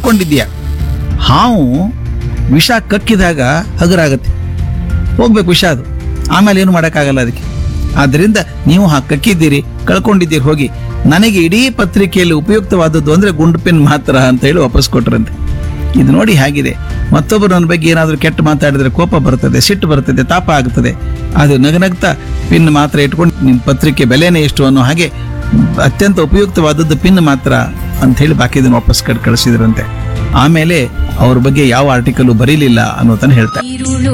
ಕಳ್ಕೊಂಡಿದ್ದೀಯ ಹಾವು ವಿಷ ಕಕ್ಕಿದಾಗ ಹಗುರಾಗತ್ತೆ ಹೋಗ್ಬೇಕು ವಿಷ ಅದು ಆಮೇಲೆ ಏನು ಮಾಡೋಕ್ಕಾಗಲ್ಲ ಅದಕ್ಕೆ ಆದ್ದರಿಂದ ನೀವು ಹಾ ಕಕ್ಕಿದ್ದೀರಿ ಕಳ್ಕೊಂಡಿದ್ದೀರಿ ಹೋಗಿ ನನಗೆ ಇಡೀ ಪತ್ರಿಕೆಯಲ್ಲಿ ಉಪಯುಕ್ತವಾದದ್ದು ಅಂದ್ರೆ ಗುಂಡು ಪಿನ್ ಮಾತ್ರ ಅಂತ ಹೇಳಿ ವಾಪಸ್ ಕೊಟ್ರಂತೆ ಇದು ನೋಡಿ ಹೇಗಿದೆ ಮತ್ತೊಬ್ಬರು ನನ್ನ ಬಗ್ಗೆ ಏನಾದರೂ ಕೆಟ್ಟ ಮಾತಾಡಿದ್ರೆ ಕೋಪ ಬರ್ತದೆ ಸಿಟ್ಟು ಬರ್ತದೆ ತಾಪ ಆಗ್ತದೆ ಅದು ನಗನಗ್ತಾ ಪಿನ್ ಮಾತ್ರ ಇಟ್ಕೊಂಡು ನಿಮ್ಮ ಪತ್ರಿಕೆ ಬೆಲೆನೇ ಎಷ್ಟು ಅನ್ನೋ ಹಾಗೆ ಅತ್ಯಂತ ಉಪಯುಕ್ತವಾದದ್ದು ಪಿನ್ ಮಾತ್ರ ಅಂತ ಹೇಳಿ ಬಾಕಿದನ್ನು ವಾಪಸ್ ಕಟ್ ಕಳಿಸಿದ್ರಂತೆ ಆಮೇಲೆ ಅವ್ರ ಬಗ್ಗೆ ಯಾವ ಆರ್ಟಿಕಲ್ ಬರೀಲಿಲ್ಲ ಅನ್ನೋದನ್ನ ಹೇಳ್ತಾರೆ ಈರುಳು